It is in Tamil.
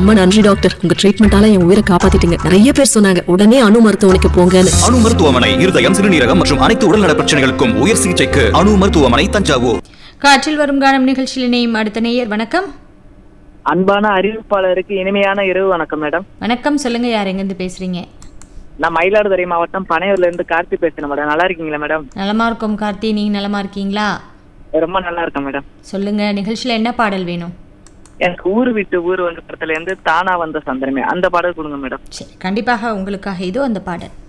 ரொம்ப நன்றி டாக்டர் உங்க ட்ரீட்மெண்டால என் உயிரை காப்பாத்திட்டீங்க நிறைய பேர் சொன்னாங்க உடனே அணு மருத்துவமனைக்கு போங்கன்னு அணு மருத்துவமனை இருதயம் சிறுநீரகம் மற்றும் அனைத்து உடல்நல பிரச்சனைகளுக்கும் உயர் சிகிச்சைக்கு அணு மருத்துவமனை தஞ்சாவூர் காற்றில் வரும் கானம் நிகழ்ச்சியில் இணையும் அடுத்த நேயர் வணக்கம் அன்பான அறிவிப்பாளருக்கு இனிமையான இரவு வணக்கம் மேடம் வணக்கம் சொல்லுங்க யார் எங்கேருந்து பேசுறீங்க நான் மயிலாடுதுறை மாவட்டம் பனையூர்ல இருந்து கார்த்தி பேசுறேன் மேடம் நல்லா இருக்கீங்களா மேடம் நலமா இருக்கும் கார்த்தி நீங்க நலமா இருக்கீங்களா ரொம்ப நல்லா இருக்கேன் மேடம் சொல்லுங்க நிகழ்ச்சியில என்ன பாடல் வேணும் எனக்கு ஊர் விட்டு ஊர் வந்து படத்துல இருந்து தானா வந்த சந்திரமே அந்த பாடல் கொடுங்க மேடம் சரி கண்டிப்பாக உங்களுக்காக இதோ அந்த பாடல்